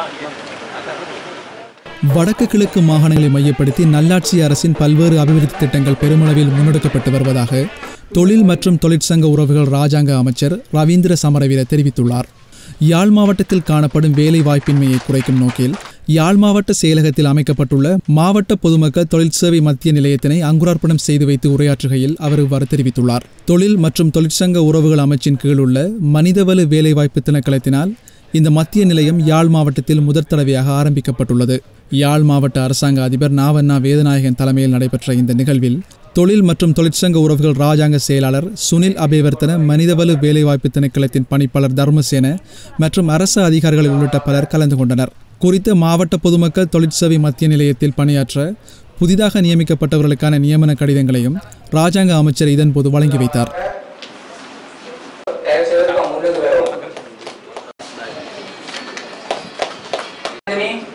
வடக்கு கிழக்கு மாகாணங்களை மையப்படுத்தி நல்லாட்சி அரசின் பல்வேறு அபிவிருத்தி திட்டங்கள் பெருமளவில் முன்னெடுக்கப்பட்டு வருவதாக தொழில் மற்றும் தொழிற்சங்க உறவுகள் ராஜாங்க அமைச்சர் ரவீந்திர சமரவீர தெரிவித்துள்ளார் யாழ் மாவட்டத்தில் காணப்படும் வேலை வாய்ப்பின்மையை குறைக்கும் நோக்கில் யாழ் மாவட்ட செயலகத்தில் அமைக்கப்பட்டுள்ள மாவட்ட பொதுமக்கள் தொழில் சேவை மத்திய நிலையத்தினை அங்குரார்ப்பணம் செய்து வைத்து உரையாற்றுகையில் அவர் இவ்வாறு தெரிவித்துள்ளார் தொழில் மற்றும் தொழிற்சங்க உறவுகள் அமைச்சின் கீழ் உள்ள மனிதவள வேலைவாய்ப்பு திணைக்களத்தினால் இந்த மத்திய நிலையம் யாழ் மாவட்டத்தில் முதற் தடவையாக ஆரம்பிக்கப்பட்டுள்ளது யாழ் மாவட்ட அரசாங்க அதிபர் நாவண்ணா வேதநாயகன் தலைமையில் நடைபெற்ற இந்த நிகழ்வில் தொழில் மற்றும் தொழிற்சங்க உறவுகள் ராஜாங்க செயலாளர் சுனில் அபேவர்த்தன மனிதவள வேலைவாய்ப்பு திணைக்களத்தின் பணிப்பாளர் தர்மசேன மற்றும் அரசு அதிகாரிகள் உள்ளிட்ட பலர் கலந்து கொண்டனர் குறித்த மாவட்ட பொதுமக்கள் தொழிற்சேவை மத்திய நிலையத்தில் பணியாற்ற புதிதாக நியமிக்கப்பட்டவர்களுக்கான நியமன கடிதங்களையும் ராஜாங்க அமைச்சர் இதன்போது வழங்கி வைத்தார் தயவு செய்து முன்னுக்கு வரும்